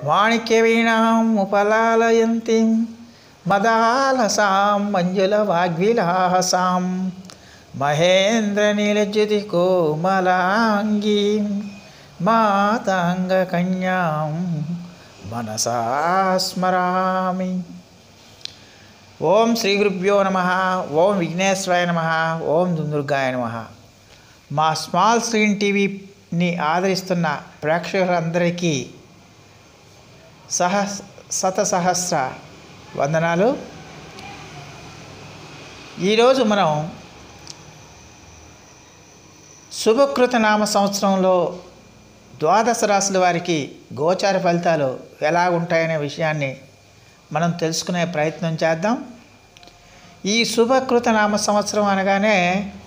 మాణిక్యవీణాం ఉపలాలయంతిం మదాలసాం మంజుల వాగ్విలాసాం మహేంద్రనీలజ్యుతి కోమలాంగీం మాతాంగకన్యాం మనసా స్మరామి ఓం శ్రీ గురుభ్యో నమ ఓం విఘ్నేశ్వరాయ నమ ఓం దుందుర్గాయ నమ మా స్మాల్ స్క్రీన్ టీవీని ఆదరిస్తున్న ప్రేక్షకులందరికీ సహ శత సహస్ర వందనాలు ఈరోజు మనం శుభకృత నామ సంవత్సరంలో ద్వాదశ రాశుల వారికి గోచార ఫలితాలు ఎలా ఉంటాయనే విషయాన్ని మనం తెలుసుకునే ప్రయత్నం చేద్దాం ఈ శుభకృత నామ సంవత్సరం అనగానే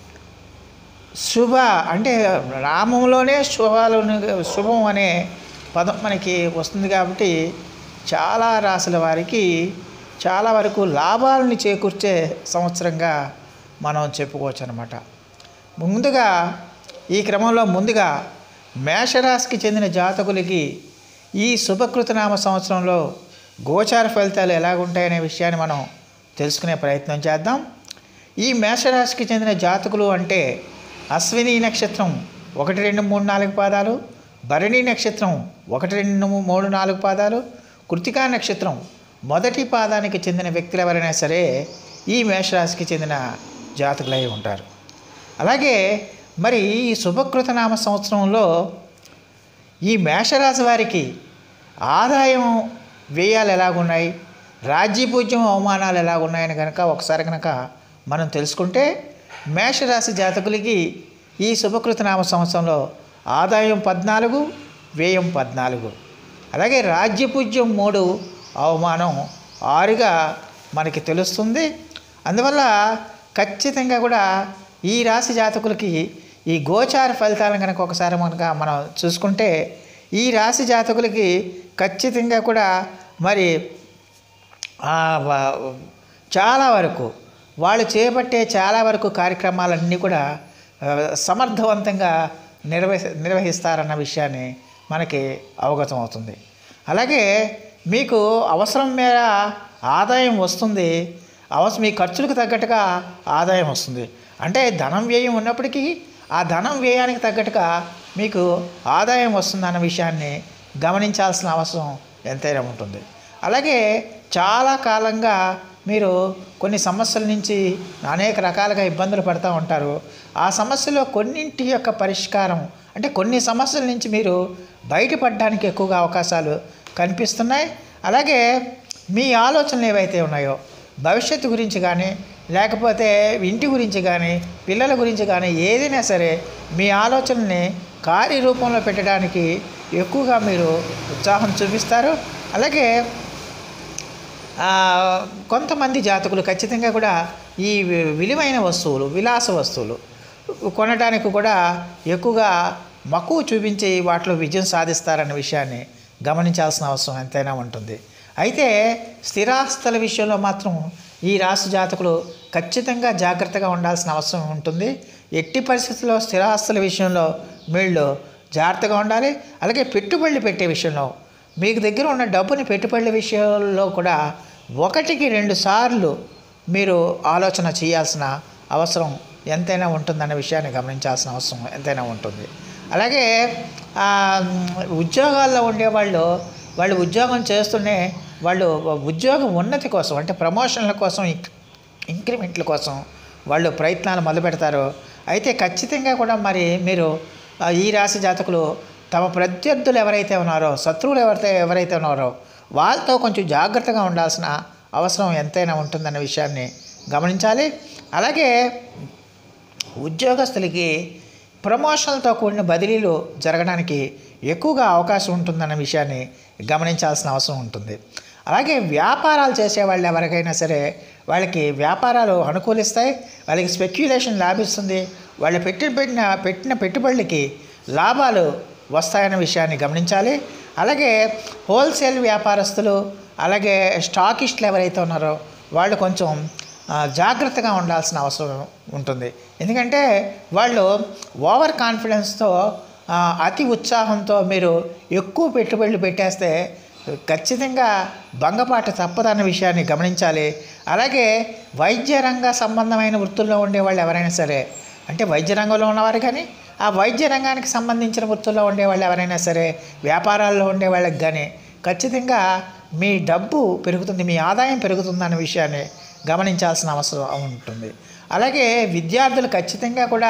శుభ అంటే నామంలోనే శుభాలు శుభం అనే పదం మనకి వస్తుంది కాబట్టి చాలా రాసుల వారికి చాలా వరకు లాభాలని చేకూర్చే సంవత్సరంగా మనం చెప్పుకోవచ్చు అనమాట ముందుగా ఈ క్రమంలో ముందుగా మేషరాశికి చెందిన జాతకులకి ఈ శుభకృతనామ సంవత్సరంలో గోచార ఫలితాలు ఎలాగుంటాయనే విషయాన్ని మనం తెలుసుకునే ప్రయత్నం చేద్దాం ఈ మేషరాశికి చెందిన జాతకులు అంటే అశ్విని నక్షత్రం ఒకటి రెండు మూడు నాలుగు పాదాలు భరణి నక్షత్రం ఒకటి రెండు మూడు నాలుగు పాదాలు కృతికా నక్షత్రం మొదటి పాదానికి చెందిన వ్యక్తులు ఎవరైనా సరే ఈ మేషరాశికి చెందిన జాతకులై ఉంటారు అలాగే మరి ఈ శుభకృత నామ సంవత్సరంలో ఈ మేషరాశి వారికి ఆదాయం వ్యయాలు ఎలాగున్నాయి రాజ్యపూజ్యం అవమానాలు ఎలాగున్నాయని కనుక ఒకసారి కనుక మనం తెలుసుకుంటే మేషరాశి జాతకులకి ఈ శుభకృత నామ సంవత్సరంలో ఆదాయం పద్నాలుగు వ్యయం పద్నాలుగు అలాగే రాజ్యపూజ్యం మూడు అవమానం ఆరుగా మనకి తెలుస్తుంది అందువల్ల ఖచ్చితంగా కూడా ఈ రాశి జాతకులకి ఈ గోచార ఫలితాలను కనుక ఒకసారి కనుక మనం చూసుకుంటే ఈ రాశి జాతకులకి ఖచ్చితంగా కూడా మరి ఆ, వ- చాలా వరకు వాళ్ళు చేపట్టే చాలా వరకు కార్యక్రమాలన్నీ కూడా ఆ, సమర్థవంతంగా నిర్వహి నిర్వహిస్తారన్న విషయాన్ని మనకి అవగతం అవుతుంది అలాగే మీకు అవసరం మేర ఆదాయం వస్తుంది అవసరం మీ ఖర్చులకు తగ్గట్టుగా ఆదాయం వస్తుంది అంటే ధనం వ్యయం ఉన్నప్పటికీ ఆ ధనం వ్యయానికి తగ్గట్టుగా మీకు ఆదాయం వస్తుందన్న విషయాన్ని గమనించాల్సిన అవసరం ఎంతైనా ఉంటుంది అలాగే చాలా కాలంగా మీరు కొన్ని సమస్యల నుంచి అనేక రకాలుగా ఇబ్బందులు పడుతూ ఉంటారు ఆ సమస్యలో కొన్నింటి యొక్క పరిష్కారం అంటే కొన్ని సమస్యల నుంచి మీరు బయటపడడానికి ఎక్కువగా అవకాశాలు కనిపిస్తున్నాయి అలాగే మీ ఆలోచనలు ఏవైతే ఉన్నాయో భవిష్యత్తు గురించి కానీ లేకపోతే ఇంటి గురించి కానీ పిల్లల గురించి కానీ ఏదైనా సరే మీ ఆలోచనల్ని కార్యరూపంలో పెట్టడానికి ఎక్కువగా మీరు ఉత్సాహం చూపిస్తారు అలాగే ఆ, కొంతమంది జాతకులు ఖచ్చితంగా కూడా ఈ వి- విలువైన వస్తువులు విలాస వస్తువులు కొనడానికి కూడా ఎక్కువగా మక్కువ చూపించి వాటిలో విజయం సాధిస్తారన్న విషయాన్ని గమనించాల్సిన అవసరం ఎంతైనా ఉంటుంది అయితే స్థిరాస్తుల విషయంలో మాత్రం ఈ రాశి జాతకులు ఖచ్చితంగా జాగ్రత్తగా ఉండాల్సిన అవసరం ఉంటుంది ఎట్టి పరిస్థితుల్లో స్థిరాస్తుల విషయంలో వీళ్ళు జాగ్రత్తగా ఉండాలి అలాగే పెట్టుబడులు పెట్టే విషయంలో మీకు దగ్గర ఉన్న డబ్బుని పెట్టుబడుల విషయంలో కూడా ఒకటికి రెండు సార్లు మీరు ఆలోచన చేయాల్సిన అవసరం ఎంతైనా ఉంటుందన్న విషయాన్ని గమనించాల్సిన అవసరం ఎంతైనా ఉంటుంది అలాగే ఆ, ఉద్యోగాల్లో ఉండేవాళ్ళు వాళ్ళు ఉద్యోగం చేస్తూనే వాళ్ళు ఉద్యోగం ఉన్నతి కోసం అంటే ప్రమోషన్ల కోసం ఇంక్- ఇంక్రిమెంట్ల కోసం వాళ్ళు ప్రయత్నాలు మొదలు పెడతారు అయితే ఖచ్చితంగా కూడా మరి మీరు ఆ, ఈ రాశి జాతకులు తమ ప్రత్యర్థులు ఎవరైతే ఉన్నారో శత్రువులు ఎవరైతే ఎవరైతే ఉన్నారో వాళ్ళతో కొంచెం జాగ్రత్తగా ఉండాల్సిన అవసరం ఎంతైనా ఉంటుందన్న విషయాన్ని గమనించాలి అలాగే ఉద్యోగస్తులకి ప్రమోషన్లతో కూడిన బదిలీలు జరగడానికి ఎక్కువగా అవకాశం ఉంటుందన్న విషయాన్ని గమనించాల్సిన అవసరం ఉంటుంది అలాగే వ్యాపారాలు చేసే వాళ్ళు ఎవరికైనా సరే వాళ్ళకి వ్యాపారాలు అనుకూలిస్తాయి వాళ్ళకి స్పెక్యులేషన్ లాభిస్తుంది వాళ్ళు పెట్టి పెట్టిన పెట్టిన పెట్టుబడులకి లాభాలు వస్తాయన్న విషయాన్ని గమనించాలి అలాగే హోల్సేల్ వ్యాపారస్తులు అలాగే స్టాకిస్టులు ఎవరైతే ఉన్నారో వాళ్ళు కొంచెం ఆ, జాగ్రత్తగా ఉండాల్సిన అవసరం ఉంటుంది ఎందుకంటే వాళ్ళు ఓవర్ కాన్ఫిడెన్స్తో ఆ, అతి ఉత్సాహంతో మీరు ఎక్కువ పెట్టుబడులు పెట్టేస్తే ఖచ్చితంగా భంగపాటు తప్పదన్న విషయాన్ని గమనించాలి అలాగే వైద్య రంగ సంబంధమైన వృత్తుల్లో ఉండేవాళ్ళు ఎవరైనా సరే అంటే వైద్య రంగంలో ఉన్నవారు కానీ ఆ వైద్య రంగానికి సంబంధించిన వృత్తుల్లో ఉండేవాళ్ళు ఎవరైనా సరే వ్యాపారాల్లో ఉండే వాళ్ళకి కానీ ఖచ్చితంగా మీ డబ్బు పెరుగుతుంది మీ ఆదాయం పెరుగుతుంది అన్న విషయాన్ని గమనించాల్సిన అవసరం ఉంటుంది అలాగే విద్యార్థులు ఖచ్చితంగా కూడా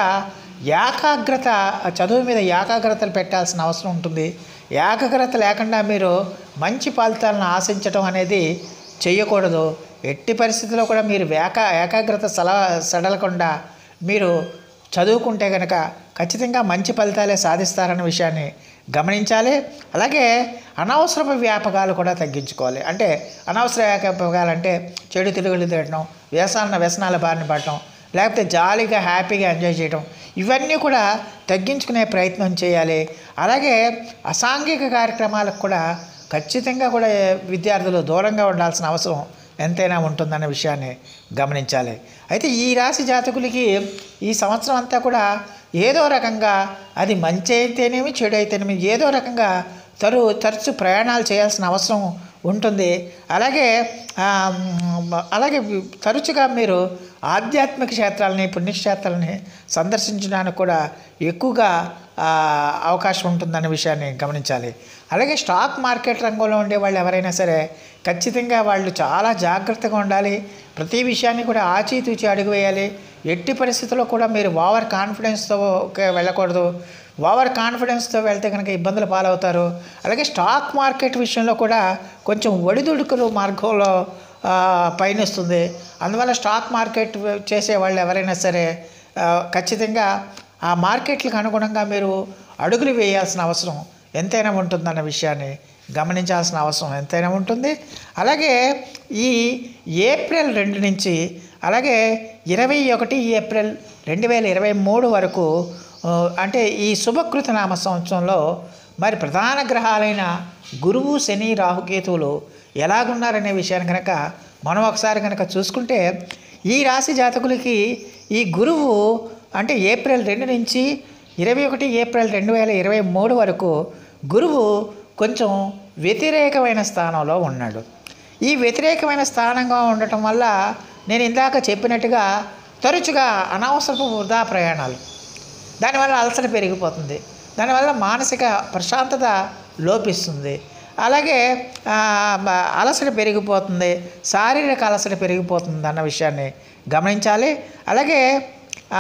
ఏకాగ్రత చదువు మీద ఏకాగ్రతలు పెట్టాల్సిన అవసరం ఉంటుంది ఏకాగ్రత లేకుండా మీరు మంచి ఫలితాలను ఆశించడం అనేది చేయకూడదు ఎట్టి పరిస్థితుల్లో కూడా మీరు ఏకా ఏకాగ్రత సల సడలకుండా మీరు చదువుకుంటే కనుక ఖచ్చితంగా మంచి ఫలితాలే సాధిస్తారన్న విషయాన్ని గమనించాలి అలాగే అనవసరపు వ్యాపకాలు కూడా తగ్గించుకోవాలి అంటే అనవసర వ్యాపకాలు అంటే చెడు తిరుగులు తినడం వ్యసన వ్యసనాల బారిన పడటం లేకపోతే జాలీగా హ్యాపీగా ఎంజాయ్ చేయడం ఇవన్నీ కూడా తగ్గించుకునే ప్రయత్నం చేయాలి అలాగే అసాంఘిక కార్యక్రమాలకు కూడా ఖచ్చితంగా కూడా విద్యార్థులు దూరంగా ఉండాల్సిన అవసరం ఎంతైనా ఉంటుందన్న విషయాన్ని గమనించాలి అయితే ఈ రాశి జాతకులకి ఈ సంవత్సరం అంతా కూడా ఏదో రకంగా అది మంచి అయితేనేమి చెడు అయితేనేమి ఏదో రకంగా తరు తరచు ప్రయాణాలు చేయాల్సిన అవసరం ఉంటుంది అలాగే ఆ, మ్, అలాగే తరచుగా మీరు ఆధ్యాత్మిక క్షేత్రాలని పుణ్యక్షేత్రాలని సందర్శించడానికి కూడా ఎక్కువగా ఆ, అవకాశం ఉంటుందనే విషయాన్ని గమనించాలి అలాగే స్టాక్ మార్కెట్ రంగంలో ఉండే వాళ్ళు ఎవరైనా సరే ఖచ్చితంగా వాళ్ళు చాలా జాగ్రత్తగా ఉండాలి ప్రతి విషయాన్ని కూడా ఆచితూచి అడుగు వేయాలి ఎట్టి పరిస్థితుల్లో కూడా మీరు ఓవర్ కాన్ఫిడెన్స్తో వెళ్ళకూడదు ఓవర్ కాన్ఫిడెన్స్తో వెళ్తే కనుక ఇబ్బందులు పాలవుతారు అలాగే స్టాక్ మార్కెట్ విషయంలో కూడా కొంచెం ఒడిదుడుకులు మార్గంలో ఆ, పయనిస్తుంది అందువల్ల స్టాక్ మార్కెట్ చేసే వాళ్ళు ఎవరైనా సరే ఆ, ఖచ్చితంగా ఆ మార్కెట్లకు అనుగుణంగా మీరు అడుగులు వేయాల్సిన అవసరం ఎంతైనా ఉంటుందన్న విషయాన్ని గమనించాల్సిన అవసరం ఎంతైనా ఉంటుంది అలాగే ఈ ఏప్రిల్ రెండు నుంచి అలాగే ఇరవై ఒకటి ఏప్రిల్ రెండు వేల ఇరవై మూడు వరకు ఆ, అంటే ఈ శుభకృత నామ సంవత్సరంలో మరి ప్రధాన గ్రహాలైన గురువు శని రాహుకేతువులు ఎలాగున్నారనే విషయాన్ని కనుక మనం ఒకసారి కనుక చూసుకుంటే ఈ రాశి జాతకులకి ఈ గురువు అంటే ఏప్రిల్ రెండు నుంచి ఇరవై ఒకటి ఏప్రిల్ రెండు వేల ఇరవై మూడు వరకు గురువు కొంచెం వ్యతిరేకమైన స్థానంలో ఉన్నాడు ఈ వ్యతిరేకమైన స్థానంగా ఉండటం వల్ల నేను ఇందాక చెప్పినట్టుగా తరచుగా అనవసరపు వృధా ప్రయాణాలు దానివల్ల అలసట పెరిగిపోతుంది దానివల్ల మానసిక ప్రశాంతత లోపిస్తుంది అలాగే ఆ, మ- అలసట పెరిగిపోతుంది శారీరక అలసట పెరిగిపోతుంది అన్న విషయాన్ని గమనించాలి అలాగే ఆ,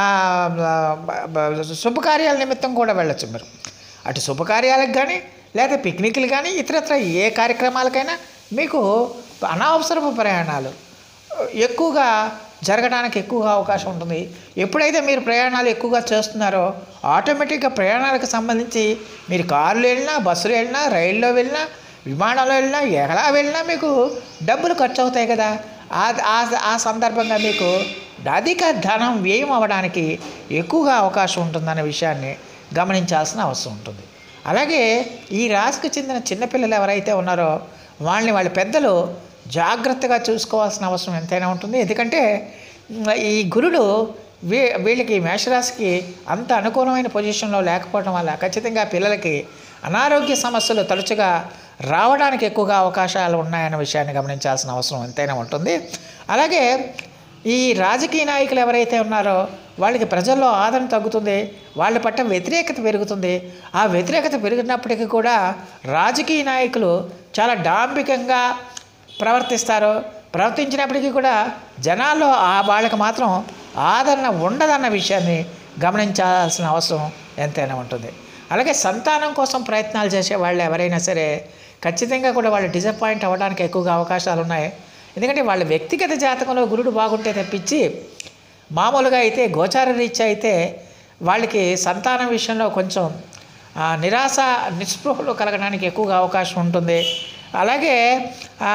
బ- బ- శుభకార్యాల నిమిత్తం కూడా వెళ్ళొచ్చు మీరు అటు శుభకార్యాలకు కానీ లేదా పిక్నిక్లు కానీ ఇతరత్ర ఏ కార్యక్రమాలకైనా మీకు అనవసరపు ప్రయాణాలు ఎక్కువగా జరగడానికి ఎక్కువగా అవకాశం ఉంటుంది ఎప్పుడైతే మీరు ప్రయాణాలు ఎక్కువగా చేస్తున్నారో ఆటోమేటిక్గా ప్రయాణాలకు సంబంధించి మీరు కారులో వెళ్ళినా బస్సులో వెళ్ళినా రైల్లో వెళ్ళినా విమానంలో వెళ్ళినా ఎలా వెళ్ళినా మీకు డబ్బులు ఖర్చు అవుతాయి కదా ఆ ఆ- ఆ సందర్భంగా మీకు అధిక ధనం వ్యయం అవ్వడానికి ఎక్కువగా అవకాశం ఉంటుందనే విషయాన్ని గమనించాల్సిన అవసరం ఉంటుంది అలాగే ఈ రాశికి చెందిన చిన్నపిల్లలు ఎవరైతే ఉన్నారో వాళ్ళని వాళ్ళ పెద్దలు జాగ్రత్తగా చూసుకోవాల్సిన అవసరం ఎంతైనా ఉంటుంది ఎందుకంటే మ్, ఈ గురుడు వీ వీళ్ళకి మేషరాశికి అంత అనుకూలమైన పొజిషన్లో లేకపోవడం వల్ల ఖచ్చితంగా పిల్లలకి అనారోగ్య సమస్యలు తరచుగా రావడానికి ఎక్కువగా అవకాశాలు ఉన్నాయన్న విషయాన్ని గమనించాల్సిన అవసరం ఎంతైనా ఉంటుంది అలాగే ఈ రాజకీయ నాయకులు ఎవరైతే ఉన్నారో వాళ్ళకి ప్రజల్లో ఆదరణ తగ్గుతుంది వాళ్ళ పట్ల వ్యతిరేకత పెరుగుతుంది ఆ వ్యతిరేకత పెరిగినప్పటికీ కూడా రాజకీయ నాయకులు చాలా డాంబికంగా ప్రవర్తిస్తారు ప్రవర్తించినప్పటికీ కూడా జనాల్లో ఆ వాళ్ళకి మాత్రం ఆదరణ ఉండదన్న విషయాన్ని గమనించాల్సిన అవసరం ఎంతైనా ఉంటుంది అలాగే సంతానం కోసం ప్రయత్నాలు చేసే వాళ్ళు ఎవరైనా సరే ఖచ్చితంగా కూడా వాళ్ళు డిసప్పాయింట్ అవ్వడానికి ఎక్కువగా అవకాశాలు ఉన్నాయి ఎందుకంటే వాళ్ళ వ్యక్తిగత జాతకంలో గురుడు బాగుంటే తప్పించి మామూలుగా అయితే గోచార రీత్యా అయితే వాళ్ళకి సంతానం విషయంలో కొంచెం ఆ, నిరాశ నిస్పృహలు కలగడానికి ఎక్కువగా అవకాశం ఉంటుంది అలాగే ఆ,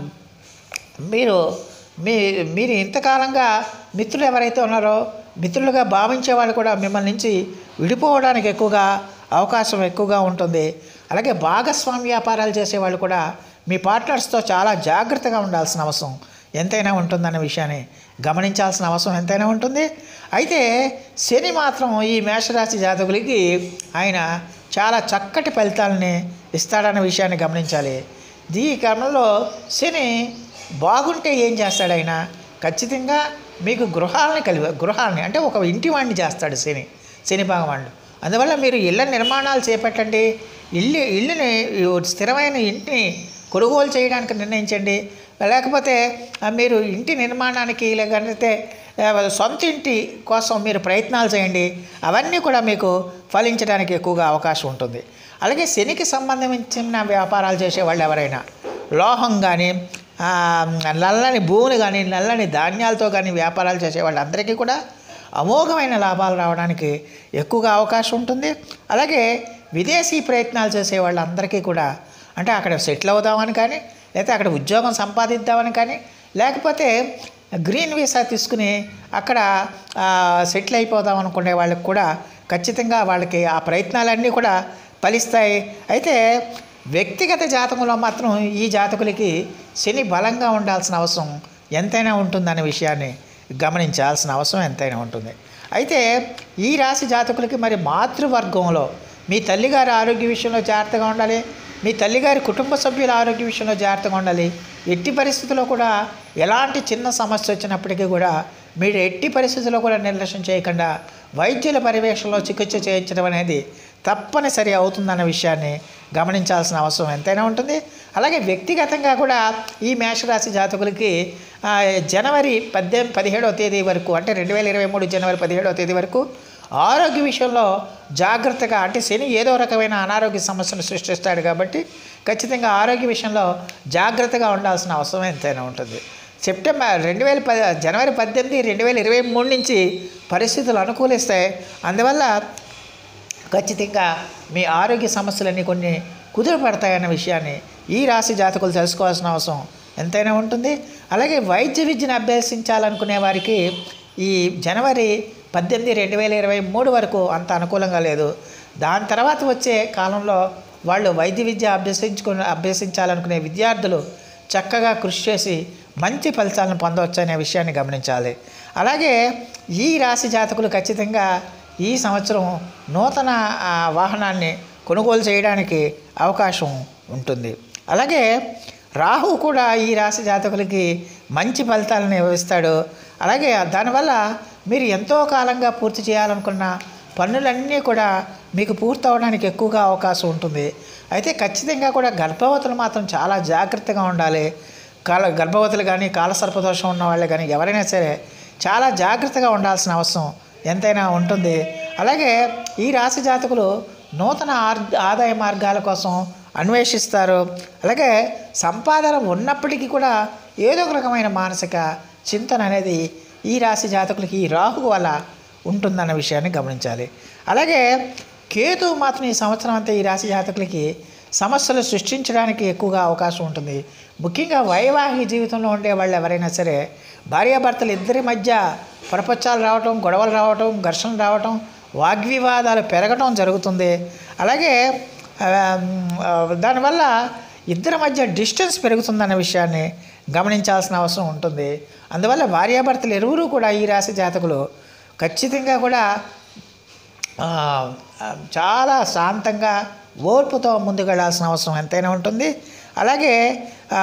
మీరు మీ మీరు ఇంతకాలంగా మిత్రులు ఎవరైతే ఉన్నారో మిత్రులుగా భావించే వాళ్ళు కూడా మిమ్మల్ని నుంచి విడిపోవడానికి ఎక్కువగా అవకాశం ఎక్కువగా ఉంటుంది అలాగే భాగస్వామ్య వ్యాపారాలు చేసేవాళ్ళు కూడా మీ పార్ట్నర్స్తో చాలా జాగ్రత్తగా ఉండాల్సిన అవసరం ఎంతైనా ఉంటుందన్న విషయాన్ని గమనించాల్సిన అవసరం ఎంతైనా ఉంటుంది అయితే శని మాత్రం ఈ మేషరాశి జాతకులకి ఆయన చాలా చక్కటి ఫలితాలని ఇస్తాడన్న విషయాన్ని గమనించాలి ఈ క్రమంలో శని బాగుంటే ఏం చేస్తాడు ఆయన ఖచ్చితంగా మీకు గృహాలని కలిగి గృహాలని అంటే ఒక ఇంటి వాడిని చేస్తాడు శని శని భగవానుడు అందువల్ల మీరు ఇళ్ళ నిర్మాణాలు చేపట్టండి ఇల్లు ఇల్లుని స్థిరమైన ఇంటిని కొనుగోలు చేయడానికి నిర్ణయించండి లేకపోతే ఆ, మీరు ఇంటి నిర్మాణానికి లేకపోతే ఆ, సొంత ఇంటి కోసం మీరు ప్రయత్నాలు చేయండి అవన్నీ కూడా మీకు ఫలించడానికి ఎక్కువగా అవకాశం ఉంటుంది అలాగే శనికి సంబంధించిన వ్యాపారాలు చేసే వాళ్ళు ఎవరైనా లోహం కానీ ఆ, నల్లని భూమిని కానీ నల్లని ధాన్యాలతో కానీ వ్యాపారాలు చేసే వాళ్ళందరికీ కూడా అమోఘమైన లాభాలు రావడానికి ఎక్కువగా అవకాశం ఉంటుంది అలాగే విదేశీ ప్రయత్నాలు చేసే వాళ్ళందరికీ కూడా అంటే అక్కడ సెటిల్ అవుదామని కానీ లేకపోతే అక్కడ ఉద్యోగం సంపాదిద్దామని కానీ లేకపోతే గ్రీన్ వీసా తీసుకుని అక్కడ ఆ, సెటిల్ అయిపోదాం అనుకునే వాళ్ళకి కూడా ఖచ్చితంగా వాళ్ళకి ఆ ప్రయత్నాలన్నీ కూడా ఫలిస్తాయి అయితే వ్యక్తిగత జాతకంలో మాత్రం ఈ జాతకులకి శని బలంగా ఉండాల్సిన అవసరం ఎంతైనా ఉంటుందనే విషయాన్ని గమనించాల్సిన అవసరం ఎంతైనా ఉంటుంది అయితే ఈ రాశి జాతకులకి మరి మాతృవర్గంలో మీ తల్లిగారి ఆరోగ్య విషయంలో జాగ్రత్తగా ఉండాలి మీ తల్లిగారి కుటుంబ సభ్యుల ఆరోగ్య విషయంలో జాగ్రత్తగా ఉండాలి ఎట్టి పరిస్థితుల్లో కూడా ఎలాంటి చిన్న సమస్య వచ్చినప్పటికీ కూడా మీరు ఎట్టి పరిస్థితుల్లో కూడా నిర్లక్ష్యం చేయకుండా వైద్యుల పర్యవేక్షణలో చికిత్స చేయించడం అనేది తప్పనిసరి అవుతుందన్న విషయాన్ని గమనించాల్సిన అవసరం ఎంతైనా ఉంటుంది అలాగే వ్యక్తిగతంగా కూడా ఈ మేషరాశి జాతకులకి ఆ, జనవరి పద్దెనిమిది పదిహేడవ తేదీ వరకు అంటే రెండు వేల ఇరవై మూడు జనవరి పదిహేడవ తేదీ వరకు ఆరోగ్య విషయంలో జాగ్రత్తగా అంటే శని ఏదో రకమైన అనారోగ్య సమస్యను సృష్టిస్తాడు కాబట్టి ఖచ్చితంగా ఆరోగ్య విషయంలో జాగ్రత్తగా ఉండాల్సిన అవసరం ఎంతైనా ఉంటుంది సెప్టెంబర్ రెండు వేల పది జనవరి పద్దెనిమిది రెండు వేల ఇరవై మూడు నుంచి పరిస్థితులు అనుకూలిస్తాయి అందువల్ల ఖచ్చితంగా మీ ఆరోగ్య సమస్యలన్నీ కొన్ని కుదురుపడతాయన్న విషయాన్ని ఈ రాశి జాతకులు తెలుసుకోవాల్సిన అవసరం ఎంతైనా ఉంటుంది అలాగే వైద్య విద్యను అభ్యసించాలనుకునే వారికి ఈ జనవరి పద్దెనిమిది రెండు వేల ఇరవై మూడు వరకు అంత అనుకూలంగా లేదు దాని తర్వాత వచ్చే కాలంలో వాళ్ళు వైద్య విద్య అభ్యసించుకుని అభ్యసించాలనుకునే విద్యార్థులు చక్కగా కృషి చేసి మంచి ఫలితాలను పొందవచ్చు అనే విషయాన్ని గమనించాలి అలాగే ఈ రాశి జాతకులు ఖచ్చితంగా ఈ సంవత్సరం నూతన ఆ, వాహనాన్ని కొనుగోలు చేయడానికి అవకాశం ఉంటుంది అలాగే రాహు కూడా ఈ రాశి జాతకులకి మంచి ఫలితాలను ఇస్తాడు అలాగే దానివల్ల మీరు ఎంతో కాలంగా పూర్తి చేయాలనుకున్న పనులన్నీ కూడా మీకు పూర్తవడానికి ఎక్కువగా అవకాశం ఉంటుంది అయితే ఖచ్చితంగా కూడా గర్భవతులు మాత్రం చాలా జాగ్రత్తగా ఉండాలి కాల గర్భవతులు కానీ కాలసర్పదోషం ఉన్న వాళ్ళు కానీ ఎవరైనా సరే చాలా జాగ్రత్తగా ఉండాల్సిన అవసరం ఎంతైనా ఉంటుంది అలాగే ఈ రాశి జాతకులు నూతన ఆర్ ఆదాయ మార్గాల కోసం అన్వేషిస్తారు అలాగే సంపాదన ఉన్నప్పటికీ కూడా ఏదో ఒక రకమైన మానసిక చింతన అనేది ఈ రాశి జాతకులకి ఈ రాహు వల్ల ఉంటుందన్న విషయాన్ని గమనించాలి అలాగే కేతు మాత్రం ఈ సంవత్సరం అంతా ఈ రాశి జాతకులకి సమస్యలు సృష్టించడానికి ఎక్కువగా అవకాశం ఉంటుంది ముఖ్యంగా వైవాహిక జీవితంలో ఉండే వాళ్ళు ఎవరైనా సరే భార్యాభర్తలు ఇద్దరి మధ్య ప్రపంచాలు రావటం గొడవలు రావటం ఘర్షణలు రావటం వాగ్వివాదాలు పెరగటం జరుగుతుంది అలాగే ఆ, ఆ, దానివల్ల ఇద్దరి మధ్య డిస్టెన్స్ పెరుగుతుందన్న విషయాన్ని గమనించాల్సిన అవసరం ఉంటుంది అందువల్ల భార్యాభర్తలు ఇరువురు కూడా ఈ రాశి జాతకులు ఖచ్చితంగా కూడా ఆ, ఆ, చాలా శాంతంగా ఓర్పుతో ముందుకెళ్లాల్సిన అవసరం ఎంతైనా ఉంటుంది అలాగే ఆ,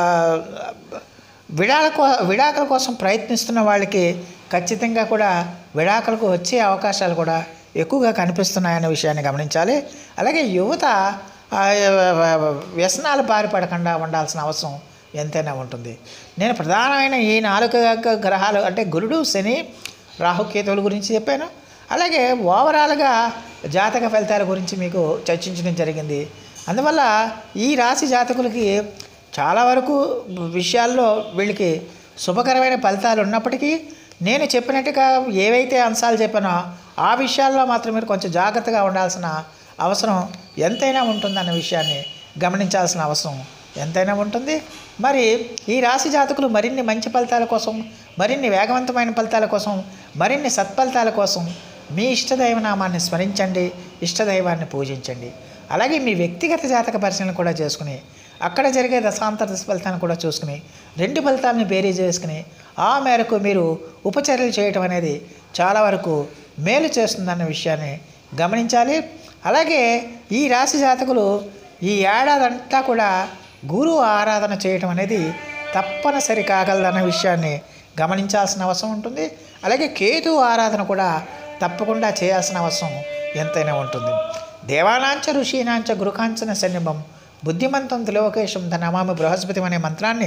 విడాల కో విడాకుల కోసం ప్రయత్నిస్తున్న వాళ్ళకి ఖచ్చితంగా కూడా విడాకులకు వచ్చే అవకాశాలు కూడా ఎక్కువగా కనిపిస్తున్నాయనే విషయాన్ని గమనించాలి అలాగే యువత ఆ, వ్యసనాలు బారిపడకుండా ఉండాల్సిన అవసరం ఎంతైనా ఉంటుంది నేను ప్రధానమైన ఈ నాలుగు గ- గ్రహాలు అంటే గురుడు శని రాహుకేతువుల గురించి చెప్పాను అలాగే ఓవరాల్గా జాతక ఫలితాల గురించి మీకు చర్చించడం జరిగింది అందువల్ల ఈ రాశి జాతకులకి చాలా వరకు విషయాల్లో వీళ్ళకి శుభకరమైన ఫలితాలు ఉన్నప్పటికీ నేను చెప్పినట్టుగా ఏవైతే అంశాలు చెప్పానో ఆ విషయాల్లో మాత్రం మీరు కొంచెం జాగ్రత్తగా ఉండాల్సిన అవసరం ఎంతైనా ఉంటుందన్న విషయాన్ని గమనించాల్సిన అవసరం ఎంతైనా ఉంటుంది మరి ఈ రాశి జాతకులు మరిన్ని మంచి ఫలితాల కోసం మరిన్ని వేగవంతమైన ఫలితాల కోసం మరిన్ని సత్ఫలితాల కోసం మీ ఇష్టదైవ నామాన్ని స్మరించండి ఇష్టదైవాన్ని పూజించండి అలాగే మీ వ్యక్తిగత జాతక పరిశీలన కూడా చేసుకుని అక్కడ జరిగే దశాంతర దశ ఫలితాన్ని కూడా చూసుకుని రెండు ఫలితాలని బేరీ చేసుకుని ఆ మేరకు మీరు ఉపచర్యలు చేయటం అనేది చాలా వరకు మేలు చేస్తుందన్న విషయాన్ని గమనించాలి అలాగే ఈ రాశి జాతకులు ఈ ఏడాదంతా కూడా గురు ఆరాధన చేయడం అనేది తప్పనిసరి కాగలదన్న విషయాన్ని గమనించాల్సిన అవసరం ఉంటుంది అలాగే కేతు ఆరాధన కూడా తప్పకుండా చేయాల్సిన అవసరం ఎంతైనా ఉంటుంది దేవానాంచ ఋషీనాంచ గురుకాంచన సన్నిభం బుద్ధిమంతం త్రిలోకేశం ధనమామి బృహస్పతి అనే మంత్రాన్ని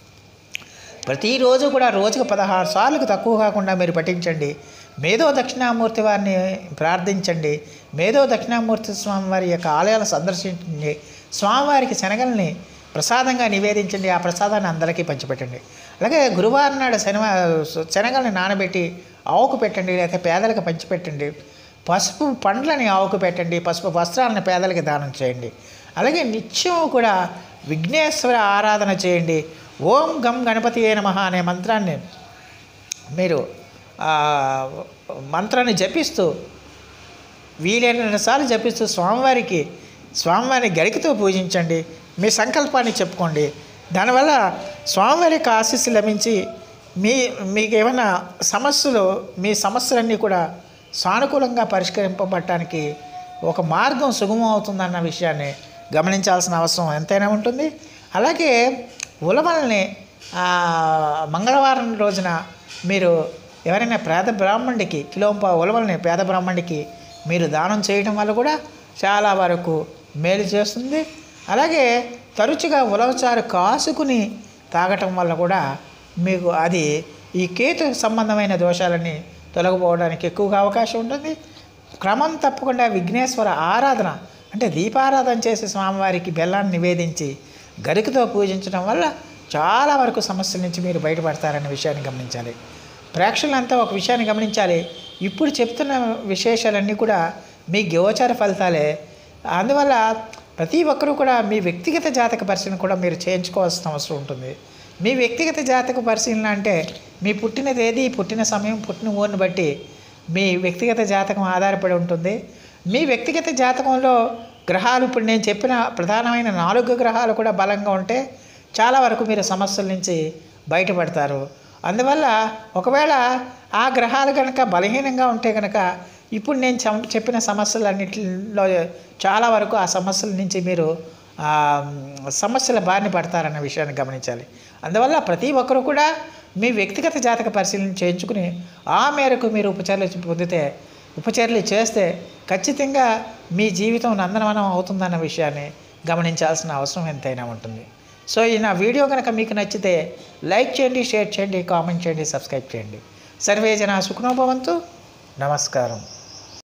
ప్రతిరోజు కూడా రోజుకు పదహారు సార్లకు తక్కువ కాకుండా మీరు పఠించండి మేధో దక్షిణామూర్తి వారిని ప్రార్థించండి మేధో దక్షిణామూర్తి స్వామి వారి యొక్క ఆలయాలను సందర్శించండి స్వామివారికి శనగల్ని ప్రసాదంగా నివేదించండి ఆ ప్రసాదాన్ని అందరికీ పంచిపెట్టండి అలాగే గురువారం నాడు శనివా శనగల్ని నానబెట్టి ఆవుకు పెట్టండి లేకపోతే పేదలకు పంచిపెట్టండి పసుపు పండ్లని ఆవుకు పెట్టండి పసుపు వస్త్రాలను పేదలకు దానం చేయండి అలాగే నిత్యం కూడా విఘ్నేశ్వర ఆరాధన చేయండి ఓం గం గణపతి ఏ నమః అనే మంత్రాన్ని మీరు ఆ, మంత్రాన్ని జపిస్తూ వీలైన సార్లు జపిస్తూ స్వామివారికి స్వామివారిని గరికతో పూజించండి మీ సంకల్పాన్ని చెప్పుకోండి దానివల్ల స్వామివారి యొక్క ఆశీస్సు లభించి మీ మీకు ఏమైనా సమస్యలు మీ సమస్యలన్నీ కూడా సానుకూలంగా పరిష్కరింపబడటానికి ఒక మార్గం సుగమం అవుతుందన్న విషయాన్ని గమనించాల్సిన అవసరం ఎంతైనా ఉంటుంది అలాగే ఉలవల్ని ఆ, మంగళవారం రోజున మీరు ఎవరైనా పేద బ్రాహ్మణుడికి కిలోంప ఉలవల్ని పేద బ్రాహ్మణుడికి మీరు దానం చేయడం వల్ల కూడా చాలా వరకు మేలు చేస్తుంది అలాగే తరచుగా ఉలవచారు కాసుకుని తాగటం వల్ల కూడా మీకు అది ఈ కేతు సంబంధమైన దోషాలన్నీ తొలగిపోవడానికి ఎక్కువగా అవకాశం ఉంటుంది క్రమం తప్పకుండా విఘ్నేశ్వర ఆరాధన అంటే దీపారాధన చేసి స్వామివారికి బెల్లాన్ని నివేదించి గరికతో పూజించడం వల్ల చాలా వరకు సమస్యల నుంచి మీరు బయటపడతారనే విషయాన్ని గమనించాలి ప్రేక్షకులంతా ఒక విషయాన్ని గమనించాలి ఇప్పుడు చెప్తున్న విశేషాలన్నీ కూడా మీ గోచార ఫలితాలే అందువల్ల ప్రతి ఒక్కరూ కూడా మీ వ్యక్తిగత జాతక పరిశీలన కూడా మీరు చేయించుకోవాల్సిన అవసరం ఉంటుంది మీ వ్యక్తిగత జాతక పరిశీలన అంటే మీ పుట్టిన తేదీ పుట్టిన సమయం పుట్టిన ఊరిని బట్టి మీ వ్యక్తిగత జాతకం ఆధారపడి ఉంటుంది మీ వ్యక్తిగత జాతకంలో గ్రహాలు ఇప్పుడు నేను చెప్పిన ప్రధానమైన నాలుగు గ్రహాలు కూడా బలంగా ఉంటే చాలా వరకు మీరు సమస్యల నుంచి బయటపడతారు అందువల్ల ఒకవేళ ఆ గ్రహాలు కనుక బలహీనంగా ఉంటే కనుక ఇప్పుడు నేను చెం- చెప్పిన సమస్యలన్నిటిలో చాలా వరకు ఆ సమస్యల నుంచి మీరు ఆ, సమస్యల బారిన పడతారన్న విషయాన్ని గమనించాలి అందువల్ల ప్రతి ఒక్కరూ కూడా మీ వ్యక్తిగత జాతక పరిశీలన చేయించుకుని ఆ మేరకు మీరు ఉపచర్యలు పొందితే ఉపచర్యలు చేస్తే ఖచ్చితంగా మీ జీవితం నందనవనం అవుతుందన్న విషయాన్ని గమనించాల్సిన అవసరం ఎంతైనా ఉంటుంది సో ఈ నా వీడియో కనుక మీకు నచ్చితే లైక్ చేయండి షేర్ చేయండి కామెంట్ చేయండి సబ్స్క్రైబ్ చేయండి సర్వే జన సుఖనోభవంతు నమస్కారం